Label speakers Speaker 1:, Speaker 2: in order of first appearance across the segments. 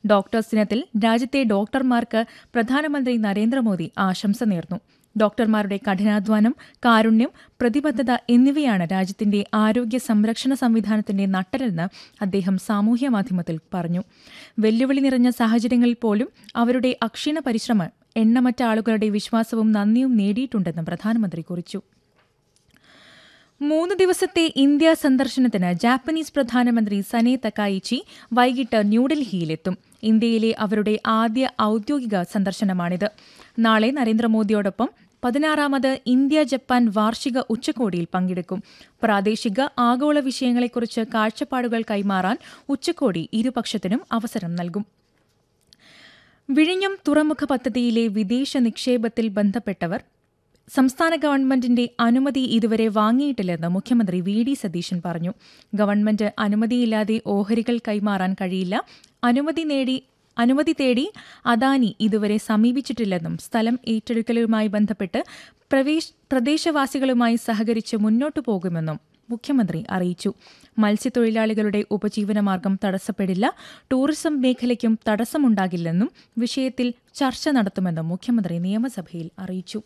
Speaker 1: doctors ദിനത്തിൽ രാജ്യത്തെ ഡോക്ടർമാർക്ക് പ്രധാനമന്ത്രി നരേന്ദ്രമോദി ആശംസ നേർന്നു ഡോക്ടർമാരുടെ കഠിനാധ്വാനം കാരുണ്യം പ്രതിബദ്ധത എന്നിവയാണ് രാജ്യത്തിന്റെ ആരോഗ്യ സംരക്ഷണ സംവിധാനത്തിന്റെ നട്ടലെന്ന് അദ്ദേഹം സാമൂഹ്യമാധ്യമത്തിൽ പറഞ്ഞു വെല്ലുവിളി നിറഞ്ഞ സാഹചര്യങ്ങളിൽ പോലും അവരുടെ അക്ഷീണ പരിശ്രമം എണ്ണമറ്റ ആളുകളുടെ വിശ്വാസവും നന്ദിയും നേടിയിട്ടുണ്ടെന്ന് പ്രധാനമന്ത്രി കുറിച്ചു മൂന്ന് ദിവസത്തെ ഇന്ത്യ സന്ദർശനത്തിന് ജാപ്പനീസ് പ്രധാനമന്ത്രി സനെ തക്കായിച്ചി വൈകിട്ട് ന്യൂഡൽഹിയിലെത്തും ഇന്ത്യയിലെ അവരുടെ ആദ്യ ഔദ്യോഗിക സന്ദർശനമാണിത് നാളെ നരേന്ദ്രമോദിയോടൊപ്പം പതിനാറാമത് ഇന്ത്യ ജപ്പാൻ വാർഷിക ഉച്ചകോടിയിൽ പങ്കെടുക്കും പ്രാദേശിക ആഗോള വിഷയങ്ങളെക്കുറിച്ച് കാഴ്ചപ്പാടുകൾ കൈമാറാൻ ഉച്ചകോടി ഇരുപക്ഷത്തിനും അവസരം നൽകും വിഴിഞ്ഞം തുറമുഖ പദ്ധതിയിലെ വിദേശ നിക്ഷേപത്തിൽ ബന്ധപ്പെട്ടവർ സംസ്ഥാന ഗവൺമെന്റിന്റെ അനുമതി ഇതുവരെ വാങ്ങിയിട്ടില്ലെന്ന് മുഖ്യമന്ത്രി വി ഡി സതീശൻ പറഞ്ഞു ഗവൺമെന്റ് അനുമതിയില്ലാതെ ഓഹരികൾ കൈമാറാൻ കഴിയില്ല അനുമതി നേടി അനുമതി തേടി അദാനി ഇതുവരെ സമീപിച്ചിട്ടില്ലെന്നും സ്ഥലം ഏറ്റെടുക്കലുമായി ബന്ധപ്പെട്ട് പ്രവേശ് പ്രദേശവാസികളുമായി സഹകരിച്ച് മുന്നോട്ടു പോകുമെന്നും മുഖ്യമന്ത്രി അറിയിച്ചു മത്സ്യത്തൊഴിലാളികളുടെ ഉപജീവനമാർഗം തടസ്സപ്പെടില്ല ടൂറിസം മേഖലയ്ക്കും തടസ്സമുണ്ടാകില്ലെന്നും വിഷയത്തിൽ ചർച്ച നടത്തുമെന്നും മുഖ്യമന്ത്രി നിയമസഭയിൽ അറിയിച്ചു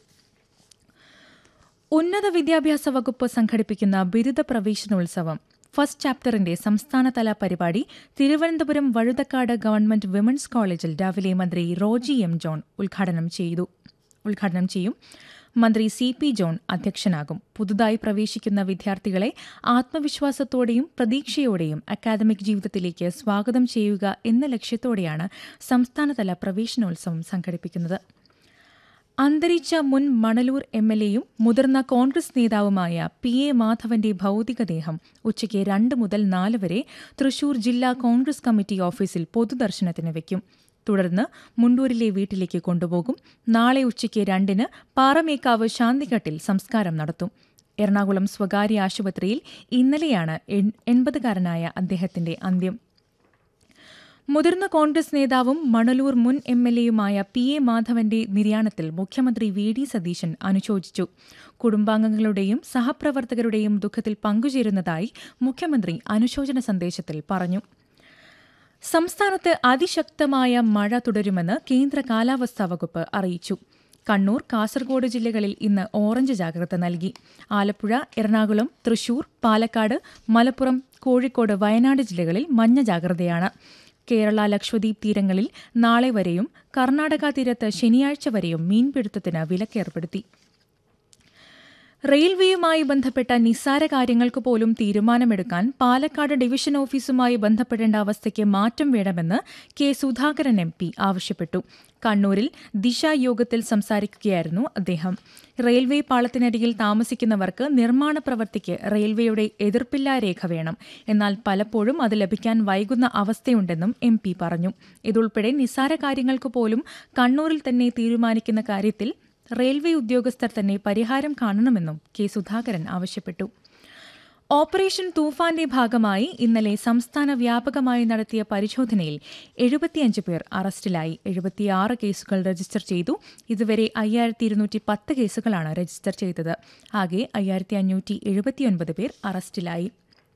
Speaker 1: ഉന്നത വിദ്യാഭ്യാസ വകുപ്പ് സംഘടിപ്പിക്കുന്ന ബിരുദ പ്രവേശനോത്സവം ഫസ്റ്റ് ചാപ്റ്ററിന്റെ സംസ്ഥാനതല പരിപാടി തിരുവനന്തപുരം വഴുതക്കാട് ഗവൺമെന്റ് വിമൻസ് കോളേജിൽ രാവിലെ മന്ത്രി റോജി എം ജോൺ ഉദ്ഘാടനം ചെയ്തു ഉദ്ഘാടനം ചെയ്യും മന്ത്രി സി പി ജോൺ അധ്യക്ഷനാകും പുതുതായി പ്രവേശിക്കുന്ന വിദ്യാർത്ഥികളെ ആത്മവിശ്വാസത്തോടെയും പ്രതീക്ഷയോടെയും അക്കാദമിക് ജീവിതത്തിലേക്ക് സ്വാഗതം ചെയ്യുക എന്ന ലക്ഷ്യത്തോടെയാണ് സംസ്ഥാനതല പ്രവേശനോത്സവം സംഘടിപ്പിക്കുന്നത് അന്തരിച്ച മുൻ മണലൂർ എം എൽ എയും മുതിർന്ന കോൺഗ്രസ് നേതാവുമായ പി എ മാധവന്റെ ഭൗതികദേഹം ഉച്ചയ്ക്ക് രണ്ട് മുതൽ നാല് വരെ തൃശൂർ ജില്ലാ കോൺഗ്രസ് കമ്മിറ്റി ഓഫീസിൽ പൊതുദർശനത്തിന് വയ്ക്കും തുടർന്ന് മുണ്ടൂരിലെ വീട്ടിലേക്ക് കൊണ്ടുപോകും നാളെ ഉച്ചയ്ക്ക് രണ്ടിന് പാറമേക്കാവ് ശാന്തിഘട്ടിൽ സംസ്കാരം നടത്തും എറണാകുളം സ്വകാര്യ ആശുപത്രിയിൽ ഇന്നലെയാണ് എൺപതുകാരനായ അദ്ദേഹത്തിന്റെ അന്ത്യം മുതിർന്ന കോൺഗ്രസ് നേതാവും മണലൂർ മുൻ എം എൽ എയുമായ പി എ മാധവന്റെ നിര്യാണത്തിൽ മുഖ്യമന്ത്രി വി ഡി സതീശൻ അനുശോചിച്ചു കുടുംബാംഗങ്ങളുടെയും സഹപ്രവർത്തകരുടെയും ദുഃഖത്തിൽ പങ്കുചേരുന്നതായി മുഖ്യമന്ത്രി അനുശോചന സന്ദേശത്തിൽ പറഞ്ഞു സംസ്ഥാനത്ത് അതിശക്തമായ മഴ തുടരുമെന്ന് കേന്ദ്ര കാലാവസ്ഥാ വകുപ്പ് അറിയിച്ചു കണ്ണൂർ കാസർഗോഡ് ജില്ലകളിൽ ഇന്ന് ഓറഞ്ച് ജാഗ്രത നൽകി ആലപ്പുഴ എറണാകുളം തൃശൂർ പാലക്കാട് മലപ്പുറം കോഴിക്കോട് വയനാട് ജില്ലകളിൽ മഞ്ഞ ജാഗ്രതയാണ് കേരള ലക്ഷദ്വീപ് തീരങ്ങളിൽ നാളെ വരെയും കർണാടക തീരത്ത് ശനിയാഴ്ച വരെയും മീൻപിടുത്തത്തിന് വിലക്കേർപ്പെടുത്തി റെയിൽവേയുമായി ബന്ധപ്പെട്ട നിസ്സാര കാര്യങ്ങൾക്ക് പോലും തീരുമാനമെടുക്കാൻ പാലക്കാട് ഡിവിഷൻ ഓഫീസുമായി ബന്ധപ്പെടേണ്ട അവസ്ഥയ്ക്ക് മാറ്റം വേണമെന്ന് കെ സുധാകരൻ എം പി ആവശ്യപ്പെട്ടു കണ്ണൂരിൽ ദിശ യോഗത്തിൽ സംസാരിക്കുകയായിരുന്നു അദ്ദേഹം റെയിൽവേ പാളത്തിനരികിൽ താമസിക്കുന്നവർക്ക് നിർമ്മാണ പ്രവൃത്തിക്ക് റെയിൽവേയുടെ എതിർപ്പില്ലാ രേഖ വേണം എന്നാൽ പലപ്പോഴും അത് ലഭിക്കാൻ വൈകുന്ന അവസ്ഥയുണ്ടെന്നും എം പി പറഞ്ഞു ഇതുൾപ്പെടെ നിസ്സാര കാര്യങ്ങൾക്ക് പോലും കണ്ണൂരിൽ തന്നെ തീരുമാനിക്കുന്ന കാര്യത്തിൽ റെയിൽവേ ഉദ്യോഗസ്ഥർ തന്നെ പരിഹാരം കാണണമെന്നും കെ സുധാകരൻ ആവശ്യപ്പെട്ടു ഓപ്പറേഷൻ തൂഫാന്റെ ഭാഗമായി ഇന്നലെ സംസ്ഥാന വ്യാപകമായി നടത്തിയ പരിശോധനയിൽ എഴുപത്തിയഞ്ച് പേർ അറസ്റ്റിലായി എഴുപത്തിയാറ് കേസുകൾ രജിസ്റ്റർ ചെയ്തു ഇതുവരെ അയ്യായിരത്തി ഇരുന്നൂറ്റി പത്ത് കേസുകളാണ് രജിസ്റ്റർ ചെയ്തത് ആകെ അയ്യായിരത്തി അഞ്ഞൂറ്റി എഴുപത്തിയൊൻപത് പേർ അറസ്റ്റിലായി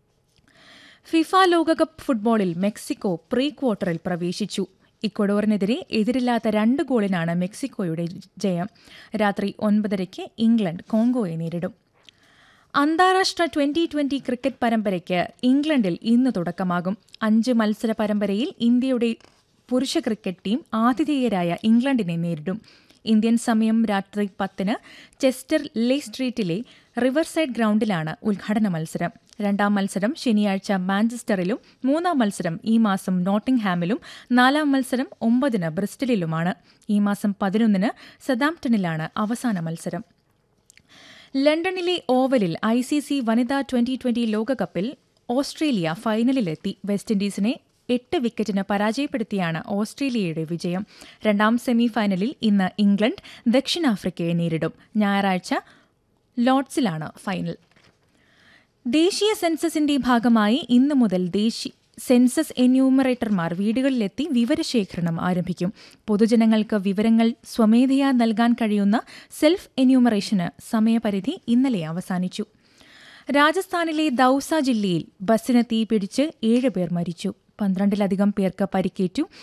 Speaker 1: ഫിഫ ലോകകപ്പ് ഫുട്ബോളിൽ മെക്സിക്കോ പ്രീ ക്വാർട്ടറിൽ പ്രവേശിച്ചു ഇക്വഡോറിനെതിരെ എതിരില്ലാത്ത രണ്ട് ഗോളിനാണ് മെക്സിക്കോയുടെ ജയം രാത്രി ഒൻപതരയ്ക്ക് ഇംഗ്ലണ്ട് കോങ്കോയെ നേരിടും അന്താരാഷ്ട്ര ട്വന്റി ട്വന്റി ക്രിക്കറ്റ് പരമ്പരയ്ക്ക് ഇംഗ്ലണ്ടിൽ ഇന്ന് തുടക്കമാകും അഞ്ച് മത്സര പരമ്പരയിൽ ഇന്ത്യയുടെ പുരുഷ ക്രിക്കറ്റ് ടീം ആതിഥേയരായ ഇംഗ്ലണ്ടിനെ നേരിടും ഇന്ത്യൻ സമയം രാത്രി പത്തിന് ചെസ്റ്റർ ലേ സ്ട്രീറ്റിലെ റിവർസൈഡ് ഗ്രൗണ്ടിലാണ് ഉദ്ഘാടന മത്സരം രണ്ടാം മത്സരം ശനിയാഴ്ച മാഞ്ചസ്റ്ററിലും മൂന്നാം മത്സരം ഈ മാസം നോട്ടിംഗ്ഹാമിലും നാലാം മത്സരം ഒമ്പതിന് ബ്രിസ്റ്റലിലുമാണ് ഈ മാസം പതിനൊന്നിന് സതാംപ്ടണിലാണ് അവസാന മത്സരം ലണ്ടനിലെ ഓവലിൽ ഐ സി സി വനിതാ ട്വന്റി ട്വന്റി ലോകകപ്പിൽ ഓസ്ട്രേലിയ ഫൈനലിലെത്തി വെസ്റ്റ് ഇൻഡീസിനെ എട്ട് വിക്കറ്റിന് പരാജയപ്പെടുത്തിയാണ് ഓസ്ട്രേലിയയുടെ വിജയം രണ്ടാം സെമി ഫൈനലിൽ ഇന്ന് ഇംഗ്ലണ്ട് ദക്ഷിണാഫ്രിക്കയെ നേരിടും ഞായറാഴ്ച ലോർഡ്സിലാണ് ഫൈനൽ ദേശീയ സെൻസസിന്റെ ഭാഗമായി ഇന്നു മുതൽ ദേശീയ സെൻസസ് എന്യൂമറേറ്റർമാർ വീടുകളിലെത്തി വിവരശേഖരണം ആരംഭിക്കും പൊതുജനങ്ങൾക്ക് വിവരങ്ങൾ സ്വമേധയാ നൽകാൻ കഴിയുന്ന സെൽഫ് എന്യൂമറേഷന് സമയപരിധി ഇന്നലെ അവസാനിച്ചു രാജസ്ഥാനിലെ ദൌസ ജില്ലയിൽ ബസ്സിന് തീപിടിച്ച് ഏഴ് പേർ മരിച്ചു പന്ത്രണ്ടിലധികം പേർക്ക് പരിക്കേറ്റു